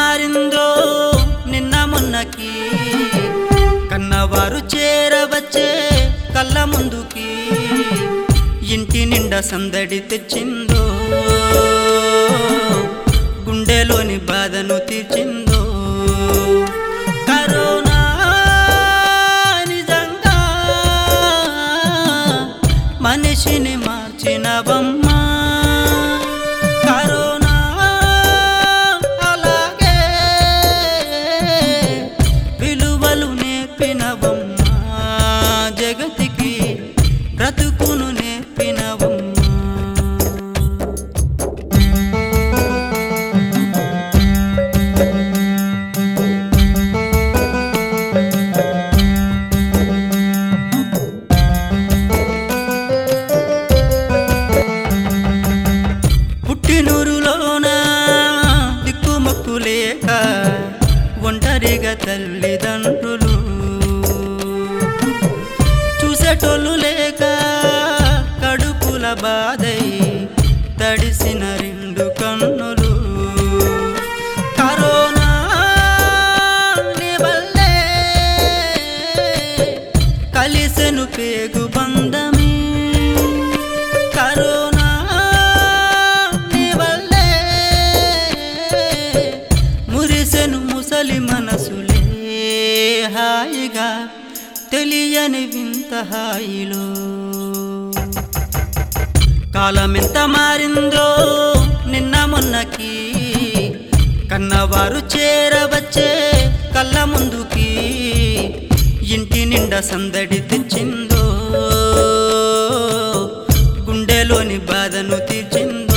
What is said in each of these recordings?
మారిందో నిన్న మొన్నకి కన్నవారు చేరవచ్చే కళ్ళ ముందుకి ఇంటి నిండా సందడి తెచ్చిందో గుండెలోని బాధను తీర్చిందో కరోనా నిజంగా మనిషిని మార్చినవమ్మా కరోనా అలాగే విలువలు నేర్పినవమ్మా జగతికి బ్రతుకును నేర్పినవమ్మా పుట్టినూరులోన దిక్కుమక్కు లేక ఒంటరిగా తల్లిదండ్రులు చూసేటోళ్ళు లేక కడుపుల బాధై తడిసిన రెండు కన్నులు కరోనా నీ వల్లే కలిసెను పేగు బంధమే కరోనా నీ వల్లే మురిసెను ముసలి మనసులే హాయిగా తెలియని వింత హాయిలో కాలమెంత మారిందో నిన్న మొన్నకి కన్నవారు చేరవచ్చే కళ్ళ ముందుకి ఇంటి నిండా సందడి తెచ్చిందో గుండెలోని బాధను తీర్చిందో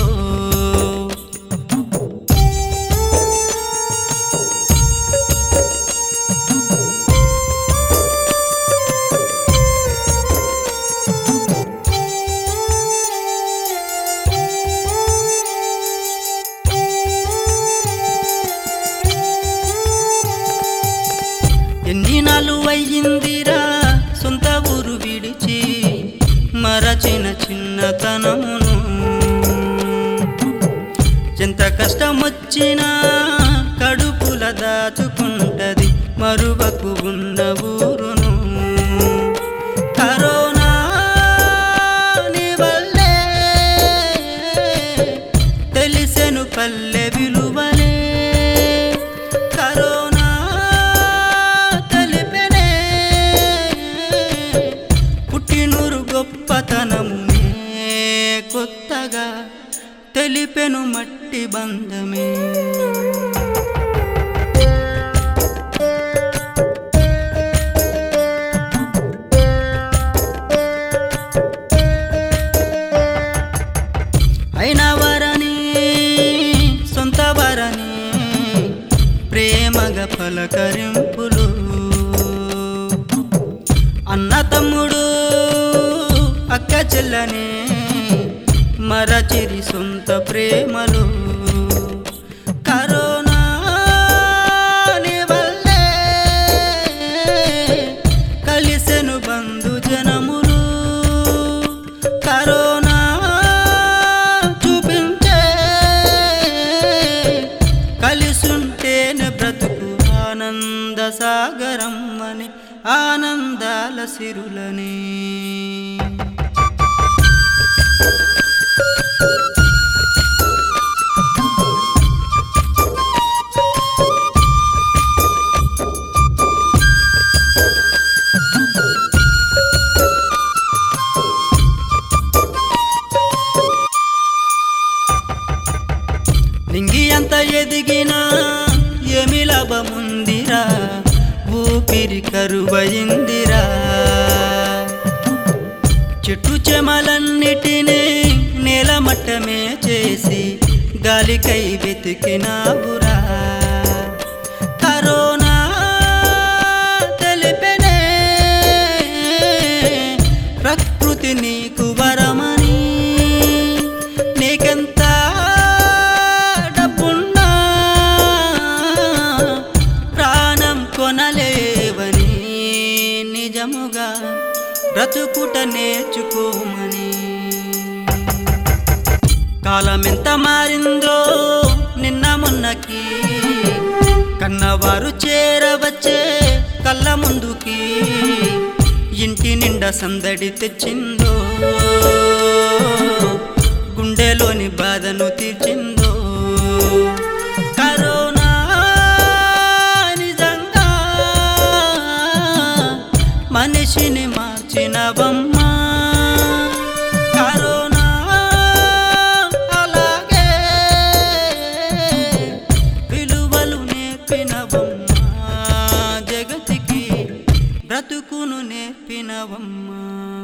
ఎన్ని నాలు అయ్యిందిరా సొంత ఊరు విడిచి మరచిన చిన్నతనమును ఎంత కష్టం వచ్చినా కడుపుల దాచుకుంటది మరువకు ఉన్న ఊరును కరోనా నీ వల్లే తెలిసెను పల్లె విలువలే కరోనా తెలిపెనే పుట్టినూరు గొప్పతనమునే కొత్తగా తెలిపెను మట్టి బంధమే అయిన వారని సొంత వారని ప్రేమగా పలకరింపులు అన్న తమ్ముడు అక్క చెల్లని మరచిరి సొంత ప్రేమలు కరోనా నీ వల్లే కలిసెను బంధు జనములు కరోనా చూపించే కలిసుంటేనే బ్రతుకు ఆనంద సాగరం అని ఆనందాల సిరులని లింగి అంత ఎదిగినా ఏమి లాభముందిరా ఊపిరి కరువయిందిరా చెట్టు చెమలన్నిటినీ నేలమట్టమే చేసి గాలికై వెతికినావురా కరోనా తెలిపెనే ప్రకృతి నీకు వరమని నీకెంత డబ్బున్నా ప్రాణం కొనలేవని నిజముగా బ్రతుకుట నేర్చుకోమని కాలం ఎంత మారిందో నిన్న మొన్నకి కన్నవారు చేరవచ్చే కళ్ళ ముందుకి ఇంటి నిండా సందడి తెచ్చిందో గుండెలోని బాధను తీర్చిందో కరోనా నిజంగా మనిషిని మార్చినవమ్మా కరోనా అలాగే విలువలు నేర్పినవమ్మా జగతికి బ్రతుకును నేర్పినవమ్మా